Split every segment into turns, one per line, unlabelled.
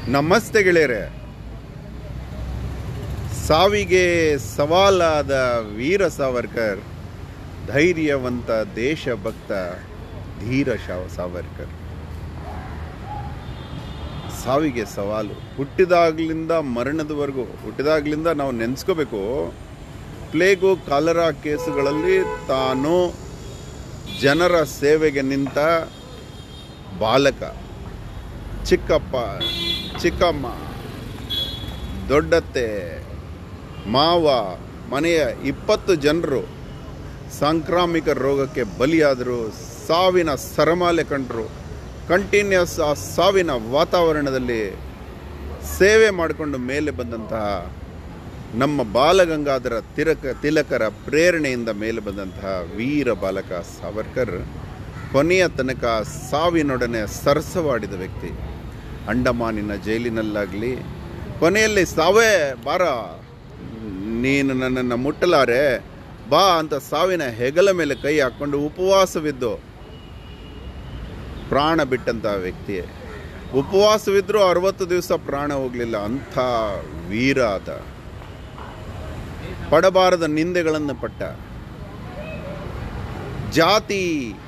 ನಮಸ್ತೆ ಗೆಳೆಯರೆ ಸಾವಿಗೆ ಸವಾಲಾದ ವೀರ ಸಾವರ್ಕರ್ ಧೈರ್ಯವಂತ ದೇಶಭಕ್ತ ಧೀರ ಶಾವ ಸಾವರ್ಕರ್ ಸಾವಿಗೆ ಸವಾಲು ಹುಟ್ಟಿದಾಗ್ಲಿಂದ ಮರಣದವರೆಗೂ ಹುಟ್ಟಿದಾಗ್ಲಿಂದ ನಾವು ನೆನೆಸ್ಕೋಬೇಕು ಪ್ಲೇಗು ಕಾಲರಾ ಕೇಸುಗಳಲ್ಲಿ ತಾನು ಜನರ ಸೇವೆಗೆ ನಿಂತ ಬಾಲಕ ಚಿಕ್ಕಪ್ಪ ಚಿಕ್ಕಮ್ಮ ದೊಡ್ಡತ್ತೆ ಮಾವ ಮನೆಯ ಇಪ್ಪತ್ತು ಜನರು ಸಾಂಕ್ರಾಮಿಕ ರೋಗಕ್ಕೆ ಬಲಿಯಾದರು ಸಾವಿನ ಸರಮಾಲೆ ಕಂಡರು ಕಂಟಿನ್ಯೂಸ್ ಆ ಸಾವಿನ ವಾತಾವರಣದಲ್ಲಿ ಸೇವೆ ಮಾಡಿಕೊಂಡು ಮೇಲೆ ಬಂದಂತಹ ನಮ್ಮ ಬಾಲಗಂಗಾಧರ ತಿಲಕ ತಿಲಕರ ಪ್ರೇರಣೆಯಿಂದ ಮೇಲೆ ಬಂದಂತಹ ವೀರ ಬಾಲಕ ಸಾವರ್ಕರ್ ಕೊನೆಯ ತನಕ ಸಾವಿನೊಡನೆ ಸರಸವಾಡಿದ ವ್ಯಕ್ತಿ ಅಂಡಮಾನಿನ ಜೈಲಿನಲ್ಲಾಗಲಿ ಕೊನೆಯಲ್ಲಿ ಸಾವೇ ಬಾರ ನೀನು ನನ್ನನ್ನು ಮುಟ್ಟಲಾರೆ ಬಾ ಅಂತ ಸಾವಿನ ಹೆಗಲ ಮೇಲೆ ಕೈ ಹಾಕ್ಕೊಂಡು ಉಪವಾಸವಿದ್ದು ಪ್ರಾಣ ಬಿಟ್ಟಂತಹ ವ್ಯಕ್ತಿ ಉಪವಾಸವಿದ್ರೂ ಅರವತ್ತು ದಿವಸ ಪ್ರಾಣ ಹೋಗಲಿಲ್ಲ ಅಂಥ ವೀರ ಆತ ಪಡಬಾರದ ನಿಂದೆಗಳನ್ನು ಪಟ್ಟ ಜಾತಿ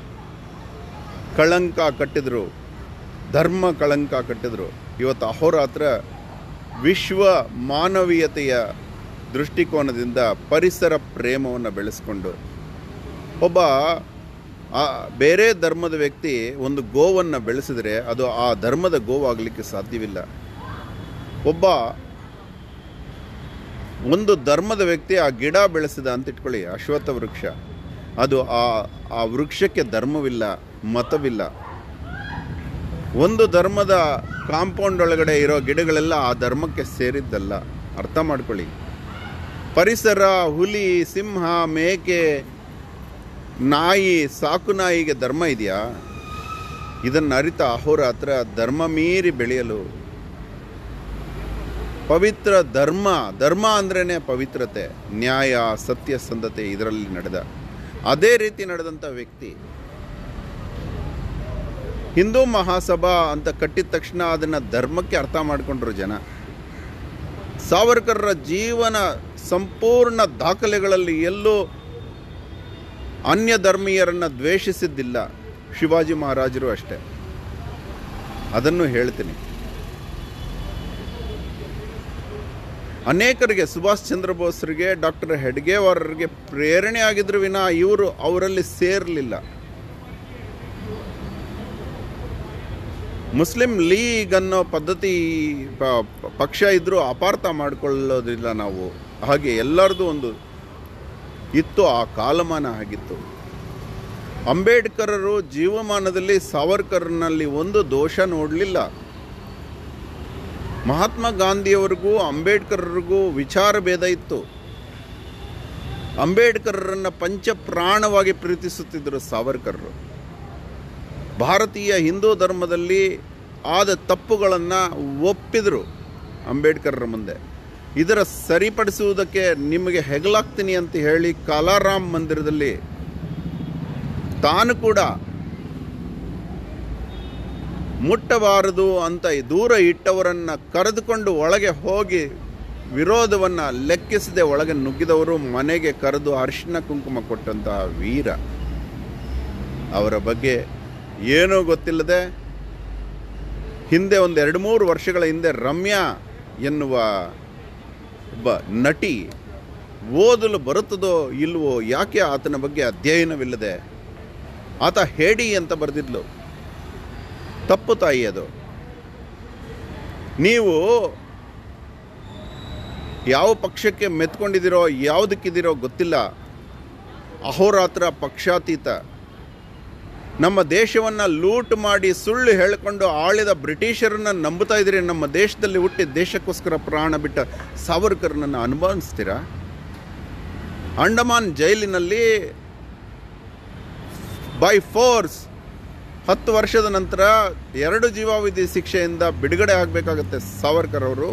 ಕಳಂಕ ಕಟ್ಟಿದ್ರು ಧರ್ಮ ಕಳಂಕ ಕಟ್ಟಿದ್ರು ಇವತ್ತು ಅಹೋರಾತ್ರ ವಿಶ್ವ ಮಾನವೀಯತೆಯ ದೃಷ್ಟಿಕೋನದಿಂದ ಪರಿಸರ ಪ್ರೇಮವನ್ನು ಬೆಳೆಸ್ಕೊಂಡು ಒಬ್ಬ ಆ ಬೇರೆ ಧರ್ಮದ ವ್ಯಕ್ತಿ ಒಂದು ಗೋವನ್ನು ಬೆಳೆಸಿದ್ರೆ ಅದು ಆ ಧರ್ಮದ ಗೋವಾಗಲಿಕ್ಕೆ ಸಾಧ್ಯವಿಲ್ಲ ಒಬ್ಬ ಒಂದು ಧರ್ಮದ ವ್ಯಕ್ತಿ ಆ ಗಿಡ ಬೆಳೆಸಿದ ಅಂತ ಇಟ್ಕೊಳ್ಳಿ ಅಶ್ವತ್ಥ ವೃಕ್ಷ ಅದು ಆ ಆ ವೃಕ್ಷಕ್ಕೆ ಧರ್ಮವಿಲ್ಲ ಮತವಿಲ್ಲ ಒಂದು ಧರ್ಮದ ಕಾಂಪೌಂಡ್ ಒಳಗಡೆ ಇರೋ ಗಿಡಗಳೆಲ್ಲ ಆ ಧರ್ಮಕ್ಕೆ ಸೇರಿದ್ದಲ್ಲ ಅರ್ಥ ಮಾಡ್ಕೊಳ್ಳಿ ಪರಿಸರ ಹುಲಿ ಸಿಂಹ ಮೇಕೆ ನಾಯಿ ಸಾಕು ನಾಯಿಗೆ ಧರ್ಮ ಇದೆಯಾ ಇದನ್ನು ಅರಿತ ಅಹೋರಾತ್ರ ಧರ್ಮ ಮೀರಿ ಬೆಳೆಯಲು ಪವಿತ್ರ ಧರ್ಮ ಧರ್ಮ ಅಂದ್ರೇ ಪವಿತ್ರತೆ ನ್ಯಾಯ ಸತ್ಯಸಂಧತೆ ಇದರಲ್ಲಿ ನಡೆದ ಅದೇ ರೀತಿ ನಡೆದಂಥ ವ್ಯಕ್ತಿ ಹಿಂದೂ ಮಹಾಸಭಾ ಅಂತ ಕಟ್ಟಿದ ತಕ್ಷಣ ಅದನ್ನು ಧರ್ಮಕ್ಕೆ ಅರ್ಥ ಮಾಡಿಕೊಂಡ್ರು ಜನ ಸಾವರ್ಕರ್ರ ಜೀವನ ಸಂಪೂರ್ಣ ದಾಖಲೆಗಳಲ್ಲಿ ಎಲ್ಲೂ ಅನ್ಯ ಧರ್ಮೀಯರನ್ನು ದ್ವೇಷಿಸಿದ್ದಿಲ್ಲ ಶಿವಾಜಿ ಮಹಾರಾಜರು ಅಷ್ಟೇ ಅದನ್ನು ಹೇಳ್ತೀನಿ ಅನೇಕರಿಗೆ ಸುಭಾಷ್ ಚಂದ್ರ ಬೋಸ್ರಿಗೆ ಡಾಕ್ಟರ್ ಹೆಡ್ಗೇವಾರರಿಗೆ ಪ್ರೇರಣೆ ಆಗಿದ್ರು ವಿನ ಇವರು ಅವರಲ್ಲಿ ಸೇರಲಿಲ್ಲ ಮುಸ್ಲಿಂ ಲೀಗ್ ಅನ್ನೋ ಪದ್ಧತಿ ಪ- ಪ- ಪಕ್ಷ ಇದ್ರೂ ಅಪಾರ್ಥ ಮಾಡಿಕೊಳ್ಳೋದಿಲ್ಲ ನಾವು ಹಾಗೆ ಎಲ್ಲರದು ಒಂದು ಇತ್ತು ಆ ಕಾಲಮಾನ ಆಗಿತ್ತು ಅಂಬೇಡ್ಕರರು ಜೀವಮಾನದಲ್ಲಿ ಸಾವರ್ಕರ್ನಲ್ಲಿ ಒಂದು ದೋಷ ನೋಡಲಿಲ್ಲ ಮಹಾತ್ಮ ಗಾಂಧಿಯವರಿಗೂ ಅಂಬೇಡ್ಕರರಿಗೂ ವಿಚಾರ ಭೇದ ಇತ್ತು ಅಂಬೇಡ್ಕರರನ್ನು ಪಂಚಪ್ರಾಣವಾಗಿ ಪ್ರೀತಿಸುತ್ತಿದ್ದರು ಸಾವರ್ಕರರು ಭಾರತೀಯ ಹಿಂದೂ ಧರ್ಮದಲ್ಲಿ ಆದ ತಪ್ಪುಗಳನ್ನು ಒಪ್ಪಿದರು ಅಂಬೇಡ್ಕರರ ಮುಂದೆ ಇದರ ಸರಿಪಡಿಸುವುದಕ್ಕೆ ನಿಮಗೆ ಹೆಗಲಾಗ್ತೀನಿ ಅಂತ ಹೇಳಿ ಕಾಲಾರಾಮ್ ಮಂದಿರದಲ್ಲಿ ತಾನು ಕೂಡ ಮುಟ್ಟಬಾರದು ಅಂತ ದೂರ ಇಟ್ಟವರನ್ನು ಕರೆದುಕೊಂಡು ಒಳಗೆ ಹೋಗಿ ವಿರೋಧವನ್ನು ಲೆಕ್ಕಿಸದೆ ಒಳಗೆ ನುಗ್ಗಿದವರು ಮನೆಗೆ ಕರೆದು ಅರಿಶಿನ ಕುಂಕುಮ ಕೊಟ್ಟಂತಹ ವೀರ ಅವರ ಬಗ್ಗೆ ಏನೂ ಗೊತ್ತಿಲ್ಲದೆ ಹಿಂದೆ ಒಂದು ಎರಡು ಮೂರು ವರ್ಷಗಳ ಹಿಂದೆ ರಮ್ಯಾ ಎನ್ನುವ ಒಬ್ಬ ನಟಿ ಓದಲು ಬರುತ್ತದೋ ಇಲ್ವೋ ಯಾಕೆ ಆತನ ಬಗ್ಗೆ ಅಧ್ಯಯನವಿಲ್ಲದೆ ಆತ ಹೇಡಿ ಅಂತ ಬರೆದಿದ್ಲು ತಪ್ಪು ತಾಯಿ ಅದು ನೀವು ಯಾವ ಪಕ್ಷಕ್ಕೆ ಮೆತ್ಕೊಂಡಿದ್ದೀರೋ ಯಾವುದಕ್ಕಿದ್ದೀರೋ ಗೊತ್ತಿಲ್ಲ ಅಹೋರಾತ್ರ ಪಕ್ಷಾತೀತ ನಮ್ಮ ದೇಶವನ್ನು ಲೂಟ್ ಮಾಡಿ ಸುಳ್ಳು ಹೇಳಿಕೊಂಡು ಆಳಿದ ಬ್ರಿಟಿಷರನ್ನ ನಂಬುತ್ತಾ ಇದ್ದೀರಿ ನಮ್ಮ ದೇಶದಲ್ಲಿ ಹುಟ್ಟಿ ದೇಶಕ್ಕೋಸ್ಕರ ಪ್ರಾಣ ಬಿಟ್ಟ ಸಾವರ್ಕರ್ನನ್ನು ಅನುಭವಿಸ್ತೀರಾ ಅಂಡಮಾನ್ ಜೈಲಿನಲ್ಲಿ ಬೈ ಫೋರ್ಸ್ ಹತ್ತು ವರ್ಷದ ನಂತರ ಎರಡು ಜೀವಾವಧಿ ಶಿಕ್ಷೆಯಿಂದ ಬಿಡುಗಡೆ ಆಗಬೇಕಾಗತ್ತೆ ಸಾವರ್ಕರ್ ಅವರು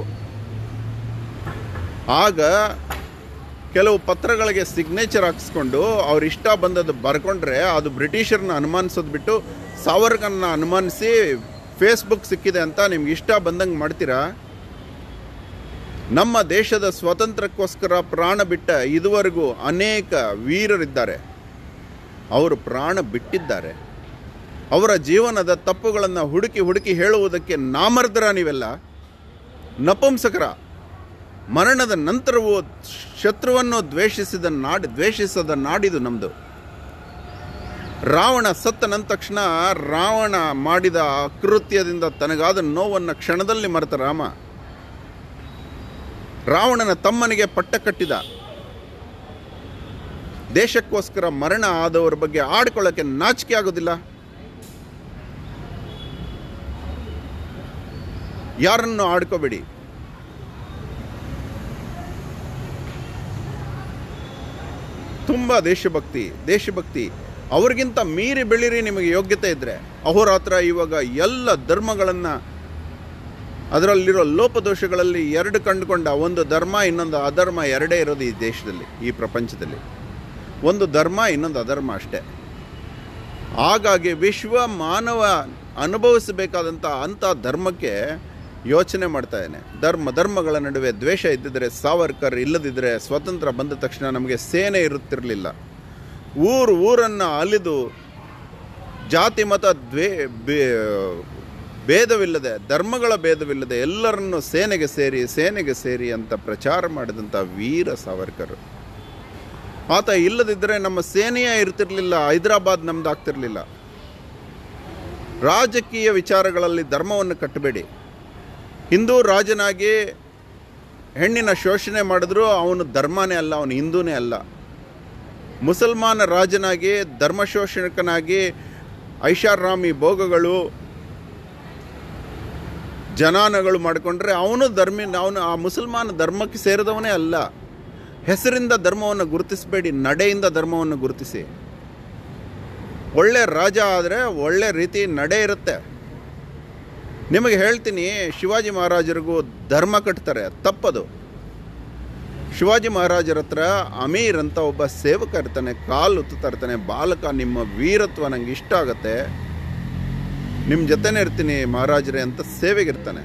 ಆಗ ಕೆಲವು ಪತ್ರಗಳಿಗೆ ಸಿಗ್ನೇಚರ್ ಹಾಕಿಸ್ಕೊಂಡು ಅವ್ರ ಇಷ್ಟ ಬಂದದ್ದು ಬರ್ಕೊಂಡ್ರೆ ಅದು ಬ್ರಿಟಿಷರ್ನ ಅನುಮಾನಿಸೋದು ಬಿಟ್ಟು ಸಾವರ್ಕರ್ನ ಅನುಮಾನಿಸಿ ಫೇಸ್ಬುಕ್ ಸಿಕ್ಕಿದೆ ಅಂತ ನಿಮ್ಗೆ ಇಷ್ಟ ಬಂದಂಗೆ ಮಾಡ್ತೀರಾ ನಮ್ಮ ದೇಶದ ಸ್ವಾತಂತ್ರ್ಯಕ್ಕೋಸ್ಕರ ಪ್ರಾಣ ಬಿಟ್ಟ ಇದುವರೆಗೂ ಅನೇಕ ವೀರರಿದ್ದಾರೆ ಅವರು ಪ್ರಾಣ ಬಿಟ್ಟಿದ್ದಾರೆ ಅವರ ಜೀವನದ ತಪ್ಪುಗಳನ್ನು ಹುಡುಕಿ ಹುಡುಕಿ ಹೇಳುವುದಕ್ಕೆ ನಾಮರ್ದರ ನೀವೆಲ್ಲ ನಪುಂಸಕರ ಮರಣದ ನಂತರವೂ ಶತ್ರುವನ್ನು ದ್ವೇಷಿಸಿದ ನಾಡು ದ್ವೇಷಿಸದ ನಾಡಿದು ನಮ್ಮದು ರಾವಣ ಸತ್ತ ನಂದ ತಕ್ಷಣ ರಾವಣ ಮಾಡಿದ ಕೃತ್ಯದಿಂದ ತನಗಾದ ನೋವನ್ನು ಕ್ಷಣದಲ್ಲಿ ಮರೆತ ರಾಮ ರಾವಣನ ತಮ್ಮನಿಗೆ ಪಟ್ಟ ಕಟ್ಟಿದ ದೇಶಕ್ಕೋಸ್ಕರ ಮರಣ ಆದವರ ಬಗ್ಗೆ ಆಡ್ಕೊಳ್ಳೋಕ್ಕೆ ನಾಚಿಕೆ ಆಗೋದಿಲ್ಲ ಯಾರನ್ನು ಆಡ್ಕೋಬೇಡಿ ತುಂಬ ದೇಶಭಕ್ತಿ ದೇಶಭಕ್ತಿ ಅವ್ರಿಗಿಂತ ಮೀರಿ ಬೆಳೀರಿ ನಿಮಗೆ ಯೋಗ್ಯತೆ ಇದ್ದರೆ ಅಹೋರಾತ್ರ ಇವಾಗ ಎಲ್ಲ ಧರ್ಮಗಳನ್ನು ಅದರಲ್ಲಿರೋ ಲೋಪದೋಷಗಳಲ್ಲಿ ಎರಡು ಕಂಡುಕೊಂಡ ಒಂದು ಧರ್ಮ ಇನ್ನೊಂದು ಅಧರ್ಮ ಎರಡೇ ಇರೋದು ಈ ದೇಶದಲ್ಲಿ ಈ ಪ್ರಪಂಚದಲ್ಲಿ ಒಂದು ಧರ್ಮ ಇನ್ನೊಂದು ಅಧರ್ಮ ಅಷ್ಟೇ ಹಾಗಾಗಿ ವಿಶ್ವ ಮಾನವ ಅನುಭವಿಸಬೇಕಾದಂಥ ಅಂಥ ಧರ್ಮಕ್ಕೆ ಯೋಚನೆ ಮಾಡ್ತಾ ಇದ್ದೇನೆ ಧರ್ಮ ಧರ್ಮಗಳ ನಡುವೆ ದ್ವೇಷ ಇದ್ದಿದ್ರೆ ಸಾವರ್ಕರ್ ಇಲ್ಲದಿದ್ದರೆ ಸ್ವತಂತ್ರ ಬಂದ ತಕ್ಷಣ ನಮಗೆ ಸೇನೆ ಇರುತ್ತಿರಲಿಲ್ಲ ಊರು ಊರನ್ನು ಅಲಿದು ಜಾತಿ ಮತ ದ್ವೇ ಬೇ- ಭೇದವಿಲ್ಲದೆ ಧರ್ಮಗಳ ಭೇದವಿಲ್ಲದೆ ಎಲ್ಲರನ್ನು ಸೇನೆಗೆ ಸೇರಿ ಸೇನೆಗೆ ಸೇರಿ ಅಂತ ಪ್ರಚಾರ ಮಾಡಿದಂಥ ವೀರ ಸಾವರ್ಕರ್ ಆತ ಇಲ್ಲದಿದ್ದರೆ ನಮ್ಮ ಸೇನೆಯೇ ಇರ್ತಿರ್ಲಿಲ್ಲ ಹೈದರಾಬಾದ್ ನಮ್ದು ಆಗ್ತಿರ್ಲಿಲ್ಲ ರಾಜಕೀಯ ವಿಚಾರಗಳಲ್ಲಿ ಧರ್ಮವನ್ನು ಕಟ್ಟಬೇಡಿ ಹಿಂದೂ ರಾಜನಾಗಿ ಹೆಣ್ಣಿನ ಶೋಷಣೆ ಮಾಡಿದ್ರು ಅವನು ಧರ್ಮನೇ ಅಲ್ಲ ಅವನು ಹಿಂದೂನೇ ಅಲ್ಲ ಮುಸಲ್ಮಾನ ರಾಜನಾಗಿ ಧರ್ಮ ಶೋಷಣಕನಾಗಿ ಐಷಾರಾಮಿ ಭೋಗಗಳು ಜನಾನಗಳು ಮಾಡಿಕೊಂಡ್ರೆ ಅವನು ಧರ್ಮಿ ಅವನು ಆ ಮುಸಲ್ಮಾನ ಧರ್ಮಕ್ಕೆ ಸೇರಿದವನೇ ಅಲ್ಲ ಹೆಸರಿಂದ ಧರ್ಮವನ್ನು ಗುರುತಿಸಬೇಡಿ ನಡೆಯಿಂದ ಧರ್ಮವನ್ನು ಗುರುತಿಸಿ ಒಳ್ಳೆ ರಾಜ ಆದರೆ ಒಳ್ಳೆ ರೀತಿ ನಡೆ ಇರುತ್ತೆ ನಿಮಗೆ ಹೇಳ್ತೀನಿ ಶಿವಾಜಿ ಮಹಾರಾಜರಿಗೂ ಧರ್ಮ ಕಟ್ತಾರೆ ತಪ್ಪದು ಶಿವಾಜಿ ಮಹಾರಾಜರ ಹತ್ರ ಅಮೀರ್ ಅಂತ ಒಬ್ಬ ಸೇವಕ ಇರ್ತಾನೆ ಕಾಲು ಉತ್ತುತ್ತಾ ಇರ್ತಾನೆ ಬಾಲಕ ನಿಮ್ಮ ವೀರತ್ವ ನಂಗೆ ಇಷ್ಟ ಆಗತ್ತೆ ನಿಮ್ಮ ಜೊತೆನೇ ಇರ್ತೀನಿ ಮಹಾರಾಜರೇ ಅಂತ ಸೇವೆಗಿರ್ತಾನೆ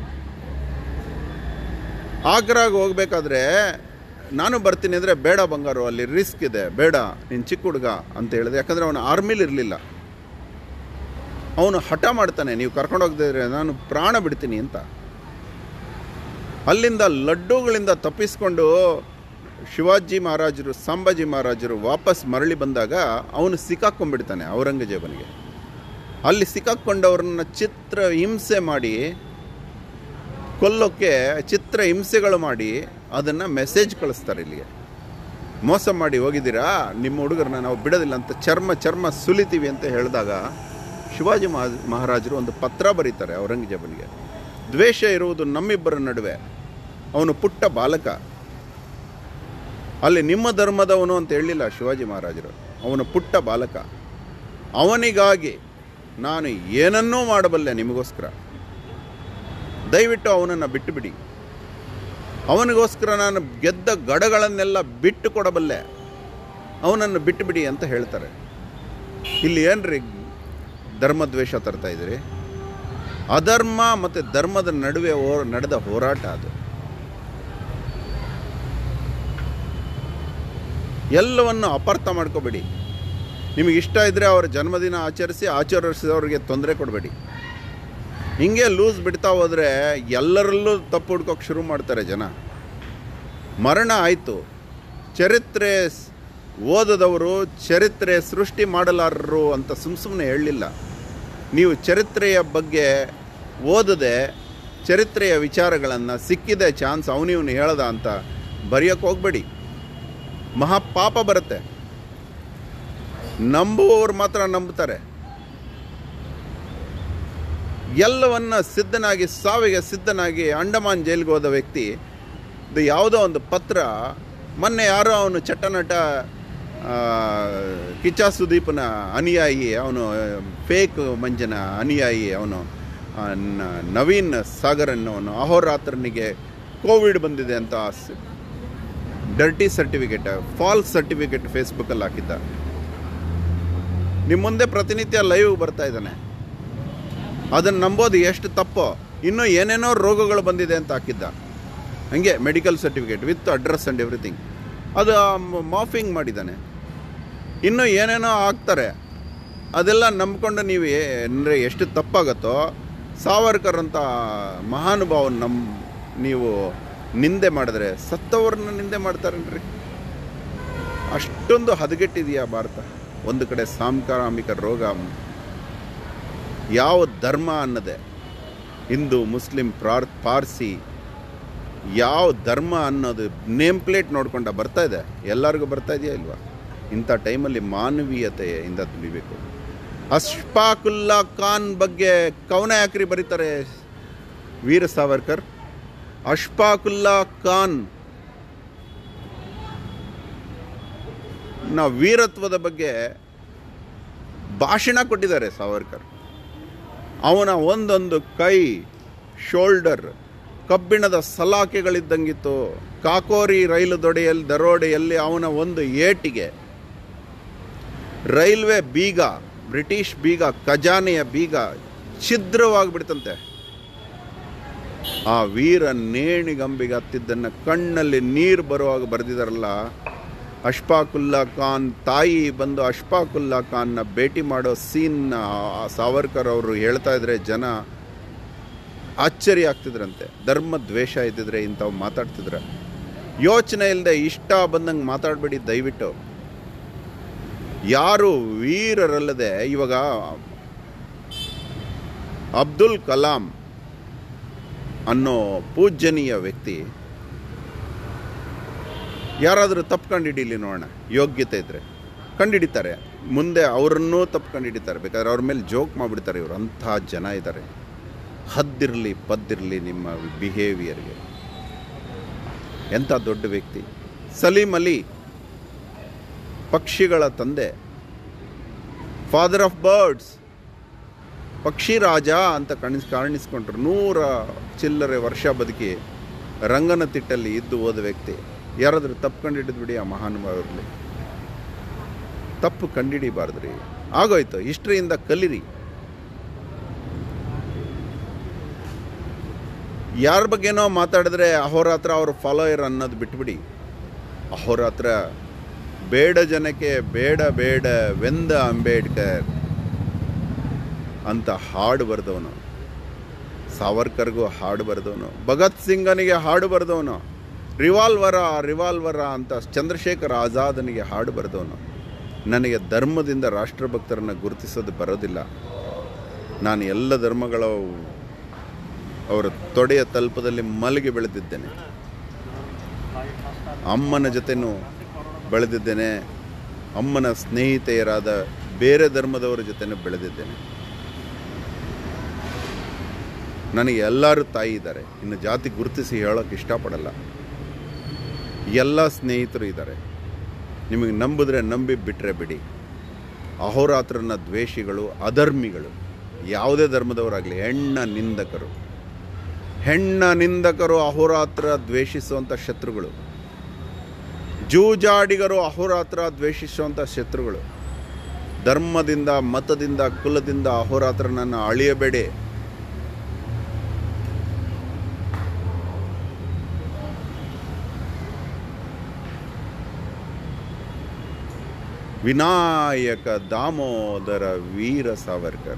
ಆಗ್ರಾಗ್ ಹೋಗ್ಬೇಕಾದ್ರೆ ನಾನು ಬರ್ತೀನಿ ಅಂದರೆ ಬೇಡ ಬಂಗಾರು ಅಲ್ಲಿ ರಿಸ್ಕ್ ಇದೆ ಬೇಡ ನೀನು ಚಿಕ್ಕ ಹುಡುಗ ಅಂತ ಹೇಳಿದೆ ಯಾಕಂದರೆ ಅವನು ಆರ್ಮಿಲಿ ಇರಲಿಲ್ಲ ಅವನು ಹಠ ಮಾಡ್ತಾನೆ ನೀವು ಕರ್ಕೊಂಡು ಹೋಗದಿದ್ರೆ ನಾನು ಪ್ರಾಣ ಬಿಡ್ತೀನಿ ಅಂತ ಅಲ್ಲಿಂದ ಲಡ್ಡುಗಳಿಂದ ತಪ್ಪಿಸ್ಕೊಂಡು ಶಿವಾಜಿ ಮಹಾರಾಜರು ಸಂಭಾಜಿ ಮಹಾರಾಜರು ವಾಪಸ್ ಮರಳಿ ಬಂದಾಗ ಅವನು ಸಿಕ್ಕಾಕೊಂಡ್ಬಿಡ್ತಾನೆ ಔರಂಗಜೇಬನಿಗೆ ಅಲ್ಲಿ ಸಿಕ್ಕಾಕ್ಕೊಂಡವ್ರನ್ನ ಚಿತ್ರ ಹಿಂಸೆ ಮಾಡಿ ಕೊಲ್ಲೋಕ್ಕೆ ಚಿತ್ರ ಹಿಂಸೆಗಳು ಮಾಡಿ ಅದನ್ನು ಮೆಸೇಜ್ ಕಳಿಸ್ತಾರೆ ಇಲ್ಲಿಗೆ ಮೋಸ ಮಾಡಿ ಹೋಗಿದ್ದೀರಾ ನಿಮ್ಮ ಹುಡುಗರನ್ನ ನಾವು ಬಿಡೋದಿಲ್ಲ ಅಂತ ಚರ್ಮ ಚರ್ಮ ಸುಲಿತೀವಿ ಅಂತ ಹೇಳಿದಾಗ ಶಿವಾಜಿ ಮಹಾ ಮಹಾರಾಜರು ಒಂದು ಪತ್ರ ಬರೀತಾರೆ ಔರಂಗಜೇಬನಿಗೆ ದ್ವೇಷ ಇರುವುದು ನಮ್ಮಿಬ್ಬರ ನಡುವೆ ಅವನು ಪುಟ್ಟ ಬಾಲಕ ಅಲ್ಲಿ ನಿಮ್ಮ ಧರ್ಮದವನು ಅಂತ ಹೇಳಲಿಲ್ಲ ಶಿವಾಜಿ ಮಹಾರಾಜರು ಅವನು ಪುಟ್ಟ ಬಾಲಕ ಅವನಿಗಾಗಿ ನಾನು ಏನನ್ನೂ ಮಾಡಬಲ್ಲೆ ನಿಮಗೋಸ್ಕರ ದಯವಿಟ್ಟು ಅವನನ್ನು ಬಿಟ್ಟು ಬಿಡಿ ಅವನಿಗೋಸ್ಕರ ನಾನು ಗೆದ್ದ ಗಡಗಳನ್ನೆಲ್ಲ ಬಿಟ್ಟು ಕೊಡಬಲ್ಲೆ ಅವನನ್ನು ಬಿಟ್ಟು ಬಿಡಿ ಅಂತ ಹೇಳ್ತಾರೆ ಇಲ್ಲಿ ಏನ್ರಿ ಧರ್ಮದ್ವೇಷ ತರ್ತಾ ಇದ್ದೀರಿ ಅಧರ್ಮ ಮತ್ತು ಧರ್ಮದ ನಡುವೆ ಹೋ ನಡೆದ ಹೋರಾಟ ಅದು ಎಲ್ಲವನ್ನು ಅಪಾರ್ಥ ಮಾಡ್ಕೋಬೇಡಿ ನಿಮಗೆ ಇಷ್ಟ ಇದ್ದರೆ ಅವರ ಜನ್ಮದಿನ ಆಚರಿಸಿ ಆಚರಿಸಿದವ್ರಿಗೆ ತೊಂದರೆ ಕೊಡಬೇಡಿ ಹಿಂಗೆ ಲೂಸ್ ಬಿಡ್ತಾ ಹೋದರೆ ಎಲ್ಲರಲ್ಲೂ ತಪ್ಪು ಹುಡ್ಕೋಕೆ ಶುರು ಮಾಡ್ತಾರೆ ಜನ ಮರಣ ಆಯಿತು ಚರಿತ್ರೆ ಸ್- ಓದದವರು ಚರಿತ್ರೆ ಸೃಷ್ಟಿ ಮಾಡಲಾರರು ಅಂತ ಸುಮ್ಮ ಸುಮ್ಮನೆ ಹೇಳಲಿಲ್ಲ ನೀವು ಚರಿತ್ರೆಯ ಬಗ್ಗೆ ಓದದೆ ಚರಿತ್ರೆಯ ವಿಚಾರಗಳನ್ನು ಸಿಕ್ಕಿದೆ ಚಾನ್ಸ್ ಅವನಿವನು ಹೇಳ್ದ ಅಂತ ಬರೆಯೋಕ್ಕೆ ಹೋಗಬೇಡಿ ಮಹಾಪಾಪ ಬರುತ್ತೆ ನಂಬುವವರು ಮಾತ್ರ ನಂಬುತ್ತಾರೆ ಎಲ್ಲವನ್ನ ಸಿದ್ಧನಾಗಿ ಸಾವಿಗೆ ಸಿದ್ಧನಾಗಿ ಅಂಡಮಾನ್ ಜೈಲಿಗೆ ಹೋದ ವ್ಯಕ್ತಿ ಇದು ಯಾವುದೋ ಒಂದು ಪತ್ರ ಮೊನ್ನೆ ಯಾರೋ ಅವನು ಚಟ್ಟನಟ ಆ, ಕಿಚ್ಚ ಸುದೀಪನ ಅನುಯಾಯಿ ಅವನು ಫೇಕ್ ಮಂಜನ ಅನುಯಾಯಿ ಅವನು ಆ, ನ- ನವೀನ್ ಸಾಗರ್ ಅನ್ನೋನು ಅಹೋರಾತ್ರನಿಗೆ ಕೋವಿಡ್ ಬಂದಿದೆ ಅಂತ ಸ್- ಡರ್ಟಿ ಸರ್ಟಿಫಿಕೇಟ್ ಫಾಲ್ಸ್ ಸರ್ಟಿಫಿಕೇಟ್ ಫೇಸ್ಬುಕ್ಕಲ್ಲಿ ಹಾಕಿದ್ದ ನಿಮ್ಮ ಮುಂದೆ ಪ್ರತಿನಿತ್ಯ ಲೈವ್ ಬರ್ತಾ ಇದ್ದಾನೆ ಅದನ್ನು ನಂಬೋದು ಎಷ್ಟು ತಪ್ಪೋ ಇನ್ನೂ ಏನೇನೋ ರೋಗಗಳು ಬಂದಿದೆ ಅಂತ ಹಾಕಿದ್ದ ಹಂಗೆ medical certificate with address and everything ಅದು ಮಾಫಿಂಗ್ ಮಾಡಿದ್ದಾನೆ ಇನ್ನೂ ಏನೇನೋ ಆಗ್ತಾರೆ ಅದೆಲ್ಲ ನಂಬ್ಕೊಂಡು ನೀವು ಅಂದರೆ ಎಷ್ಟು ತಪ್ಪಾಗತ್ತೋ ಸಾವರ್ಕರ್ ಅಂತ ಮಹಾನುಭಾವನ ನಮ್ಮ ನೀವು ನಿಂದೆ ಮಾಡಿದ್ರೆ ಸತ್ತವ್ರನ್ನ ನಿಂದೆ ಮಾಡ್ತಾರೇನ್ರಿ ಅಷ್ಟೊಂದು ಹದಗೆಟ್ಟಿದೆಯಾ ಭಾರತ ಒಂದು ಕಡೆ ಸಾಂಕ್ರಾಮಿಕ ರೋಗ ಯಾವ ಧರ್ಮ ಅನ್ನದೆ ಹಿಂದೂ ಮುಸ್ಲಿಂ ಪ್ರಾರ್ ಪಾರ್ಸಿ ಯಾವ ಧರ್ಮ ಅನ್ನೋದು ನೇಮ್ ಪ್ಲೇಟ್ ನೋಡ್ಕೊಂಡ ಬರ್ತಾ ಇದೆ ಎಲ್ಲರಿಗೂ ಬರ್ತಾ ಇದೆಯಾ ಇಲ್ವಾ ಇಂಥ ಟೈಮಲ್ಲಿ ಮಾನವೀಯತೆಯಿಂದ ತುಳಿಬೇಕು ಅಶ್ಫಾಕುಲ್ಲಾ ಖಾನ್ ಬಗ್ಗೆ ಕವನ ಯಾಕ್ರಿ ಬರೀತಾರೆ ವೀರ ಸಾವರ್ಕರ್ ಅಶ್ಫಾಕುಲ್ಲಾ ಖಾನ್ ನಾವು ವೀರತ್ವದ ಬಗ್ಗೆ ಭಾಷಣ ಕೊಟ್ಟಿದ್ದಾರೆ ಸಾವರ್ಕರ್ ಅವನ ಒಂದೊಂದು ಕೈ ಶೋಲ್ಡರ್ ಕಬ್ಬಿಣದ ಸಲಾಕೆಗಳಿದ್ದಂಗಿತ್ತು ಕಾಕೋರಿ ರೈಲು ದೊಡೆಯಲ್ಲಿ ದರೋಡೆಯಲ್ಲಿ ಅವನ ಒಂದು ಏಟಿಗೆ ರೈಲ್ವೆ ಬೀಗ ಬ್ರಿಟಿಷ್ ಬೀಗ ಖಜಾನೆಯ ಬೀಗ ಛಿದ್ರವಾಗಿಬಿಡ್ತಂತೆ ಆ ವೀರ ನೇಣಿಗಂಬಿಗೆ ಹತ್ತಿದ್ದನ್ನು ಕಣ್ಣಲ್ಲಿ ನೀರು ಬರುವಾಗ ಬರೆದಿದಾರಲ್ಲ ಅಶ್ಫಾಕುಲ್ಲಾ ಖಾನ್ ತಾಯಿ ಬಂದು ಅಶ್ಫಾಕುಲ್ಲಾ ಖಾನ್ನ ಭೇಟಿ ಮಾಡೋ ಸೀನ್ನ ಸಾವರ್ಕರ್ ಅವರು ಹೇಳ್ತಾ ಇದ್ರೆ ಜನ ಆಶ್ಚರ್ಯ ಆಗ್ತಿದ್ರಂತೆ ಧರ್ಮ ದ್ವೇಷ ಇದ್ದಿದ್ರೆ ಇಂಥವು ಮಾತಾಡ್ತಿದ್ರೆ ಯೋಚನೆ ಇಲ್ಲದೆ ಇಷ್ಟ ಬಂದಂಗೆ ಮಾತಾಡಬೇಡಿ ದಯವಿಟ್ಟು ಯಾರು ವೀರರಲ್ಲದೆ ಇವಾಗ ಅಬ್ದುಲ್ ಕಲಾಂ ಅನ್ನೋ ಪೂಜ್ಯನೀಯ ವ್ಯಕ್ತಿ ಯಾರಾದರೂ ತಪ್ಪು ಕಂಡುಹಿಡೀಲಿ ನೋಡೋಣ ಯೋಗ್ಯತೆ ಇದ್ದರೆ ಕಂಡುಹಿಡಿತಾರೆ ಮುಂದೆ ಅವರನ್ನೂ ತಪ್ಪು ಕಂಡುಹಿಡಿತಾರೆ ಬೇಕಾದ್ರೆ ಅವ್ರ ಮೇಲೆ ಜೋಕ್ ಮಾಡಿಬಿಡ್ತಾರೆ ಇವರು ಅಂಥ ಜನ ಇದ್ದಾರೆ ಹದ್ದಿರಲಿ ಪದ್ದಿರಲಿ ನಿಮ್ಮ ಬಿಹೇವಿಯರ್ಗೆ ಎಂಥ ದೊಡ್ಡ ವ್ಯಕ್ತಿ ಸಲೀಂ ಅಲಿ ಪಕ್ಷಿಗಳ ತಂದೆ ಫಾದರ್ ಆಫ್ ಬರ್ಡ್ಸ್ ಪಕ್ಷಿ ರಾಜ ಅಂತ ಕಣಿಸ್ ಕಾಣಿಸ್ಕೊಂಡ್ರು ನೂರ ಚಿಲ್ಲರೆ ವರ್ಷ ಬದುಕಿ ರಂಗನ ತಿಟ್ಟಲ್ಲಿ ಇದ್ದು ಹೋದ ವ್ಯಕ್ತಿ ಯಾರಾದರೂ ತಪ್ಪು ಕಂಡಿಡಿದ್ ಬಿಡಿ ಆ ಮಹಾನುಭಾವರಲ್ಲಿ ತಪ್ಪು ಕಂಡಿಡಿಬಾರ್ದ್ರಿ ಆಗೋಯ್ತು ಹಿಸ್ಟ್ರಿಯಿಂದ ಕಲಿರಿ ಯಾರ ಬಗ್ಗೆನೋ ಮಾತಾಡಿದ್ರೆ ಅಹೋರಾತ್ರ ಅವ್ರ ಫಾಲೋಯರ್ ಅನ್ನೋದು ಬಿಟ್ಬಿಡಿ ಅಹೋರಾತ್ರ ಬೇಡ ಜನಕ್ಕೆ ಬೇಡ ಬೇಡ ವೆಂದ ಅಂಬೇಡ್ಕರ್ ಅಂತ ಹಾಡು ಬರೆದವನು ಸಾವರ್ಕರ್ಗೂ ಹಾಡು ಬರೆದವನು ಭಗತ್ ಸಿಂಗನಿಗೆ ಹಾಡು ಬರೆದವನು ರಿವಾಲ್ವರ ರಿವಾಲ್ವರ ಅಂತ ಚಂದ್ರಶೇಖರ್ ಆಜಾದನಿಗೆ ಹಾಡು ಬರೆದವನು ನನಗೆ ಧರ್ಮದಿಂದ ರಾಷ್ಟ್ರಭಕ್ತರನ್ನು ಗುರುತಿಸೋದು ಬರೋದಿಲ್ಲ ನಾನು ಎಲ್ಲ ಧರ್ಮಗಳ ಅವರ ತೊಡೆಯ ತಲ್ಪದಲ್ಲಿ ಮಲಗಿ ಬೆಳೆದಿದ್ದೇನೆ ಅಮ್ಮನ ಜೊತೆನೂ ಬೆಳೆದಿದ್ದೇನೆ ಅಮ್ಮನ ಸ್ನೇಹಿತೆಯರಾದ ಬೇರೆ ಧರ್ಮದವರ ಜೊತೆನೂ ಬೆಳೆದಿದ್ದೇನೆ ನನಗೆ ಎಲ್ಲರೂ ತಾಯಿ ಇದ್ದಾರೆ ಇನ್ನು ಜಾತಿ ಗುರುತಿಸಿ ಹೇಳೋಕ್ಕೆ ಇಷ್ಟಪಡಲ್ಲ ಎಲ್ಲ ಸ್ನೇಹಿತರು ಇದ್ದಾರೆ ನಿಮಗೆ ನಂಬಿದ್ರೆ ನಂಬಿ ಬಿಟ್ಟರೆ ಬಿಡಿ ಅಹೋರಾತ್ರನ ದ್ವೇಷಿಗಳು ಅಧರ್ಮಿಗಳು ಯಾವುದೇ ಧರ್ಮದವರಾಗಲಿ ಹೆಣ್ಣ ನಿಂದಕರು ಹೆಣ್ಣ ನಿಂದಕರು ಅಹೋರಾತ್ರ ದ್ವೇಷಿಸುವಂಥ ಶತ್ರುಗಳು ಜೂಜಾಡಿಗರು ಅಹೋರಾತ್ರ ದ್ವೇಷಿಸುವಂಥ ಶತ್ರುಗಳು ಧರ್ಮದಿಂದ ಮತದಿಂದ ಕುಲದಿಂದ ಅಹೋರಾತ್ರನನ್ನು ಅಳಿಯಬೇಡಿ ವಿನಾಯಕ ದಾಮೋದರ ವೀರ ಸಾವರ್ಕರ್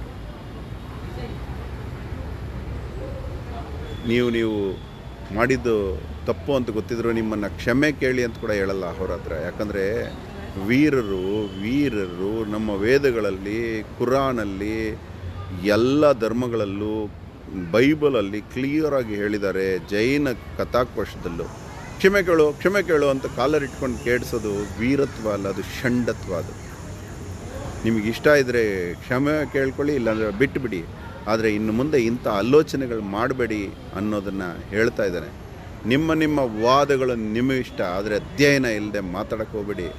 ನೀವು ನೀವು ಮಾಡಿದ್ದು ತಪ್ಪು ಅಂತ ಗೊತ್ತಿದ್ರು ನಿಮ್ಮನ್ನು ಕ್ಷಮೆ ಕೇಳಿ ಅಂತ ಕೂಡ ಹೇಳಲ್ಲ ಅವ್ರ ಹತ್ರ ಯಾಕಂದರೆ ವೀರರು ವೀರರು ನಮ್ಮ ವೇದಗಳಲ್ಲಿ ಕುರಾನಲ್ಲಿ ಎಲ್ಲ ಧರ್ಮಗಳಲ್ಲೂ ಬೈಬಲಲ್ಲಿ ಕ್ಲಿಯರಾಗಿ ಹೇಳಿದ್ದಾರೆ ಜೈನ ಕಥಾಕೋಶದಲ್ಲೂ ಕ್ಷಮೆ ಕೇಳು ಕ್ಷಮೆ ಕೇಳು ಅಂತ ಕಾಲರಿಟ್ಕೊಂಡು ಕೇಳಿಸೋದು ವೀರತ್ವ ಅಲ್ಲ ಅದು ಷಂಡತ್ವ ಅದು ನಿಮಗೆ ಇಷ್ಟ ಇದ್ದರೆ ಕ್ಷಮೆ ಕೇಳ್ಕೊಳ್ಳಿ ಇಲ್ಲಾಂದರೆ ಬಿಟ್ಟುಬಿಡಿ ಆದರೆ ಇನ್ನು ಮುಂದೆ ಇಂಥ ಆಲೋಚನೆಗಳು ಮಾಡಬೇಡಿ ಅನ್ನೋದನ್ನು ಹೇಳ್ತಾ ಇದ್ದಾನೆ ನಿಮ್ಮ ನಿಮ್ಮ ವಾದಗಳು ನಿಮಗೆ ಇಷ್ಟ ಆದರೆ ಅಧ್ಯಯನ ಇಲ್ಲದೆ ಮಾತಾಡಕ್ಕೆ ಹೋಗಬೇಡಿ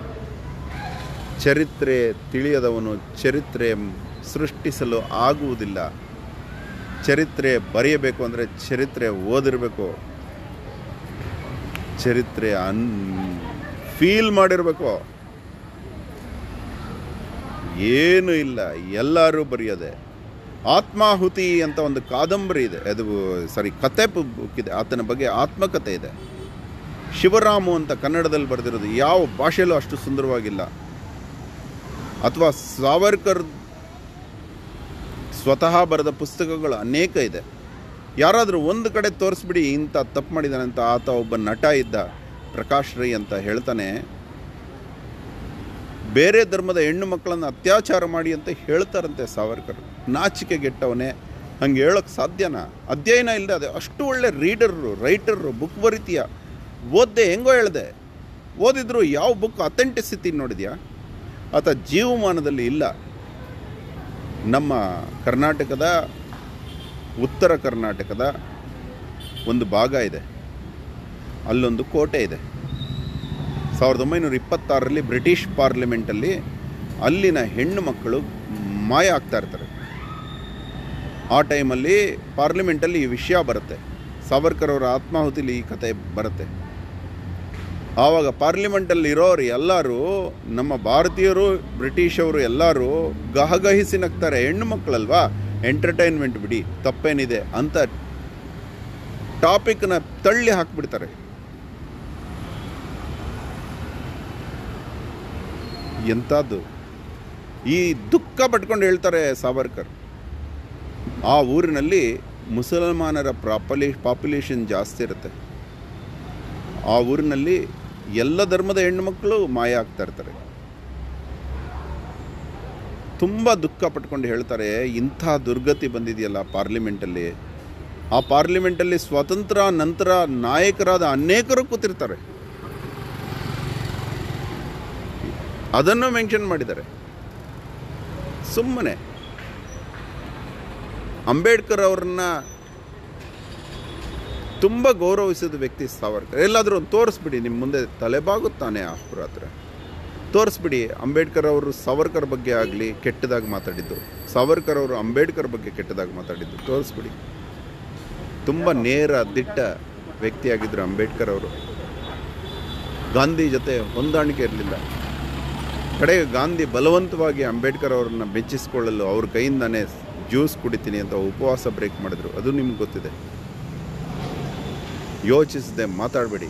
ಚರಿತ್ರೆ ತಿಳಿಯದವನು ಚರಿತ್ರೆ ಸೃಷ್ಟಿಸಲು ಆಗುವುದಿಲ್ಲ ಚರಿತ್ರೆ ಬರೆಯಬೇಕು ಅಂದರೆ ಚರಿತ್ರೆ ಓದಿರಬೇಕು ಚರಿತ್ರೆ ಅನ್ ಫೀಲ್ ಮಾಡಿರಬೇಕು ಏನು ಇಲ್ಲ ಎಲ್ಲರೂ ಬರೆಯೋದೆ ಆತ್ಮಾಹುತಿ ಅಂತ ಒಂದು ಕಾದಂಬರಿ ಇದೆ ಅದು ಸಾರಿ ಕತೆ ಬುಕ್ ಇದೆ ಆತನ ಬಗ್ಗೆ ಆತ್ಮಕತೆ ಇದೆ ಶಿವರಾಮು ಅಂತ ಕನ್ನಡದಲ್ಲಿ ಬರೆದಿರೋದು ಯಾವ ಭಾಷೆಯಲ್ಲೂ ಅಷ್ಟು ಸುಂದರವಾಗಿಲ್ಲ ಅಥವಾ ಸಾವರ್ಕರ್ ಸ್ವತಃ ಬರೆದ ಪುಸ್ತಕಗಳು ಅನೇಕ ಇದೆ ಯಾರಾದರೂ ಒಂದು ಕಡೆ ತೋರಿಸ್ಬಿಡಿ ಇಂಥ ತಪ್ಪು ಮಾಡಿದ್ದಾನೆ ಅಂತ ಆತ ಒಬ್ಬ ನಟ ಇದ್ದ ಪ್ರಕಾಶ್ ರೈ ಅಂತ ಹೇಳ್ತಾನೆ ಬೇರೆ ಧರ್ಮದ ಹೆಣ್ಣು ಮಕ್ಕಳನ್ನು ಅತ್ಯಾಚಾರ ಮಾಡಿ ಅಂತ ಹೇಳ್ತಾರಂತೆ ಸಾವರ್ಕರ್ ನಾಚಿಕೆಗೆಟ್ಟವನೇ ಹಂಗೆ ಹೇಳೋಕ್ಕೆ ಸಾಧ್ಯನಾ ಅಧ್ಯಯನ ಇಲ್ಲದೆ ಅದೇ ಅಷ್ಟು ಒಳ್ಳೆ ರೀಡರು ರೈಟರು ಬುಕ್ ಬರಿತೀಯ ಓದ್ದೆ ಹೆಂಗೋ ಹೇಳ್ದೆ ಓದಿದ್ರು ಯಾವ ಬುಕ್ ಅಥೆಂಟಿಸಿಟಿ ನೋಡಿದ್ಯಾ ಆತ ಜೀವಮಾನದಲ್ಲಿ ಇಲ್ಲ ನಮ್ಮ ಕರ್ನಾಟಕದ ಉತ್ತರ ಕರ್ನಾಟಕದ ಒಂದು ಭಾಗ ಇದೆ ಅಲ್ಲೊಂದು ಕೋಟೆ ಇದೆ ಸಾವಿರದ ಒಂಬೈನೂರ ಇಪ್ಪತ್ತಾರರಲ್ಲಿ ಬ್ರಿಟಿಷ್ ಪಾರ್ಲಿಮೆಂಟಲ್ಲಿ ಅಲ್ಲಿನ ಹೆಣ್ಣು ಮಕ್ಕಳು ಮಾಯ ಆಗ್ತಾ ಇರ್ತಾರೆ ಆ ಟೈಮಲ್ಲಿ ಪಾರ್ಲಿಮೆಂಟಲ್ಲಿ ಈ ವಿಷಯ ಬರುತ್ತೆ ಸಾವರ್ಕರ್ ಅವರ ಆತ್ಮಾಹುತಿಲಿ ಈ ಕತೆ ಬರುತ್ತೆ ಆವಾಗ ಪಾರ್ಲಿಮೆಂಟಲ್ಲಿ ಇರೋರು ಎಲ್ಲರೂ ನಮ್ಮ ಭಾರತೀಯರು ಬ್ರಿಟಿಷವರು ಎಲ್ಲರೂ ಗಹಗಹಿಸಿ ನಗ್ತಾರೆ ಹೆಣ್ಣು ಮಕ್ಕಳಲ್ವಾ ಎಂಟರ್ಟೈನ್ಮೆಂಟ್ ಬಿಡಿ ತಪ್ಪೇನಿದೆ ಅಂತ ಟಾಪಿಕ್ನ ತಳ್ಳಿ ಹಾಕ್ಬಿಡ್ತಾರೆ ಎಂಥದ್ದು ಈ ದುಃಖ ಪಟ್ಕೊಂಡು ಹೇಳ್ತಾರೆ ಸಾವರ್ಕರ್ ಆ ಊರಿನಲ್ಲಿ ಮುಸಲ್ಮಾನರ ಪ್ರಾಪಲಿ ಪಾಪ್ಯುಲೇಷನ್ ಜಾಸ್ತಿ ಇರುತ್ತೆ ಆ ಊರಿನಲ್ಲಿ ಎಲ್ಲ ಧರ್ಮದ ಹೆಣ್ಣುಮಕ್ಕಳು ಮಾಯ ಆಗ್ತಾ ಇರ್ತಾರೆ ತುಂಬ ದುಃಖ ಪಟ್ಕೊಂಡು ಹೇಳ್ತಾರೆ ಇಂಥ ದುರ್ಗತಿ ಬಂದಿದೆಯಲ್ಲ ಪಾರ್ಲಿಮೆಂಟಲ್ಲಿ ಆ ಪಾರ್ಲಿಮೆಂಟಲ್ಲಿ ಸ್ವಾತಂತ್ರ್ಯ ನಂತರ ನಾಯಕರಾದ ಅನೇಕರು ಕೂತಿರ್ತಾರೆ ಅದನ್ನು ಮೆನ್ಷನ್ ಮಾಡಿದ್ದಾರೆ ಸುಮ್ಮನೆ ಅಂಬೇಡ್ಕರ್ ಅವ್ರನ್ನ ತುಂಬ ಗೌರವಿಸಿದ ವ್ಯಕ್ತಿ ಸಾವರ್ಕರ್ ಎಲ್ಲಾದರೂ ಒಂದು ತೋರಿಸ್ಬಿಡಿ ನಿಮ್ಮ ಮುಂದೆ ತಲೆಬಾಗುತ್ತಾನೆ ಆಫ್ರ ಹತ್ರ ತೋರಿಸ್ಬಿಡಿ ಅಂಬೇಡ್ಕರ್ ಅವರು ಸಾವರ್ಕರ್ ಬಗ್ಗೆ ಆಗಲಿ ಕೆಟ್ಟದಾಗಿ ಮಾತಾಡಿದ್ದು ಸಾವರ್ಕರ್ ಅವರು ಅಂಬೇಡ್ಕರ್ ಬಗ್ಗೆ ಕೆಟ್ಟದಾಗಿ ಮಾತಾಡಿದ್ದು ತೋರಿಸ್ಬಿಡಿ ತುಂಬ ನೇರ ದಿಟ್ಟ ವ್ಯಕ್ತಿಯಾಗಿದ್ದರು ಅಂಬೇಡ್ಕರ್ ಅವರು ಗಾಂಧಿ ಜೊತೆ ಹೊಂದಾಣಿಕೆ ಇರಲಿಲ್ಲ ಕಡೆಗೆ ಗಾಂಧಿ ಬಲವಂತವಾಗಿ ಅಂಬೇಡ್ಕರ್ ಅವರನ್ನ ಬೆಚ್ಚಿಸಿಕೊಳ್ಳಲು ಅವ್ರ ಕೈಯಿಂದಾನೇ ಜ್ಯೂಸ್ ಕುಡಿತೀನಿ ಅಂತ ಉಪವಾಸ ಬ್ರೇಕ್ ಮಾಡಿದ್ರು ಅದು ನಿಮ್ಗೆ ಗೊತ್ತಿದೆ ಯೋಚಿಸದೆ ಮಾತಾಡಬೇಡಿ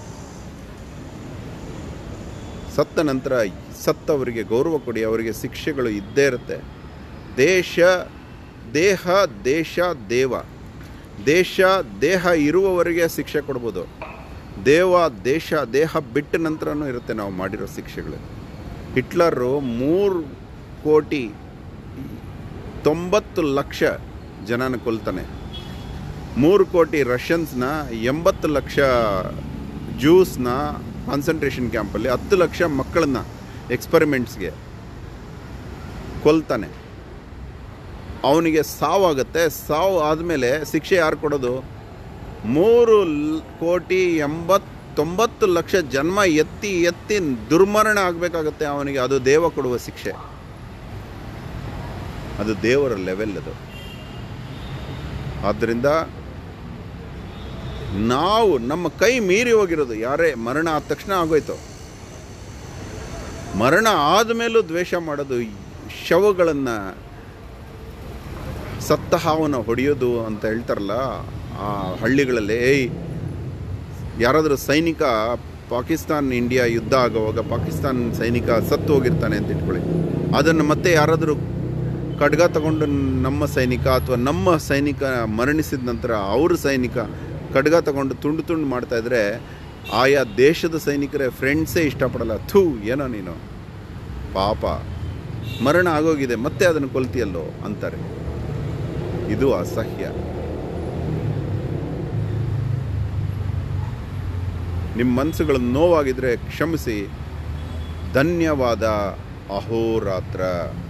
ಸತ್ತ ನಂತರ ಸತ್ತವರಿಗೆ ಗೌರವ ಕೊಡಿ ಅವರಿಗೆ ಶಿಕ್ಷೆಗಳು ಇದ್ದೇ ಇರುತ್ತೆ ದೇಶ ದೇಹ ದೇಶ ದೇವ ದೇಶ ದೇಹ ಇರುವವರೆಗೆ ಶಿಕ್ಷೆ ಕೊಡ್ಬೋದು ದೇವ ದೇಶ ದೇಹ ಬಿಟ್ಟ ನಂತರನೂ ಇರುತ್ತೆ ನಾವು ಮಾಡಿರೋ ಶಿಕ್ಷೆಗಳು ಹಿಟ್ಲರು ಮೂರು ಕೋಟಿ ತೊಂಬತ್ತು ಲಕ್ಷ ಜನನ ಕೊಲ್ತಾನೆ ಮೂರು ಕೋಟಿ ರಷ್ಯನ್ಸ್ನ ಎಂಬತ್ತು ಲಕ್ಷ ಜ್ಯೂಸ್ನ ಕಾನ್ಸಂಟ್ರೇಷನ್ ಕ್ಯಾಂಪಲ್ಲಿ ಹತ್ತು ಲಕ್ಷ ಮಕ್ಕಳನ್ನ ಎಕ್ಸ್ಪರಿಮೆಂಟ್ಸ್ಗೆ ಕೊಲ್ತಾನೆ ಅವನಿಗೆ ಸಾವಾಗುತ್ತೆ ಸಾವು ಆದಮೇಲೆ ಶಿಕ್ಷೆ ಯಾರು ಕೊಡೋದು ಮೂರು ಲ್- ಕೋಟಿ ಎಂಬತ್ತೊಂಬತ್ತು ಲಕ್ಷ ಜನ್ಮ ಎತ್ತಿ ಎತ್ತಿ ದುರ್ಮರಣ ಆಗಬೇಕಾಗತ್ತೆ ಅವನಿಗೆ ಅದು ದೇವ ಕೊಡುವ ಶಿಕ್ಷೆ ಅದು ದೇವರ ಲೆವೆಲ್ ಅದು ಆದ್ದರಿಂದ ನಾವು ನಮ್ಮ ಕೈ ಮೀರಿ ಹೋಗಿರೋದು ಯಾರೇ ಮರಣ ಆದ ತಕ್ಷಣ ಆಗೋಯ್ತು ಮರಣ ಆದಮೇಲೂ ದ್ವೇಷ ಮಾಡೋದು ಶವಗಳನ್ನು ಸತ್ತ ಹಾವನ್ನು ಹೊಡೆಯೋದು ಅಂತ ಹೇಳ್ತಾರಲ್ಲ ಆ ಹಳ್ಳಿಗಳಲ್ಲಿ ಏಯ್ ಯಾರಾದರೂ ಸೈನಿಕ ಪಾಕಿಸ್ತಾನ್ ಇಂಡಿಯಾ ಯುದ್ಧ ಆಗುವಾಗ ಪಾಕಿಸ್ತಾನ್ ಸೈನಿಕ ಸತ್ತು ಹೋಗಿರ್ತಾನೆ ಅಂತ ಇಟ್ಕೊಳ್ಳಿ ಅದನ್ನು ಮತ್ತೆ ಯಾರಾದರೂ ಖಡ್ಗ ತಗೊಂಡು ನಮ್ಮ ಸೈನಿಕ ಅಥವಾ ನಮ್ಮ ಸೈನಿಕ ಮರಣಿಸಿದ ನಂತರ ಅವ್ರ ಸೈನಿಕ ಖಡ್ಗ ತಗೊಂಡು ತುಂಡು ತುಂಡು ಮಾಡ್ತಾ ಇದ್ರೆ ಆಯಾ ದೇಶದ ಸೈನಿಕರೇ ಫ್ರೆಂಡ್ಸೇ ಇಷ್ಟಪಡಲ್ಲ ಥೂ ಏನೋ ನೀನು ಪಾಪ ಮರಣ ಆಗೋಗಿದೆ ಮತ್ತೆ ಅದನ್ನು ಕೊಲ್ತಿಯಲ್ಲೋ ಅಂತಾರೆ ಇದು ಅಸಹ್ಯ ನಿಮ್ಮ ಮನಸ್ಸುಗಳು ನೋವಾಗಿದ್ರೆ ಕ್ಷಮಿಸಿ ಧನ್ಯವಾದ ಅಹೋರಾತ್ರ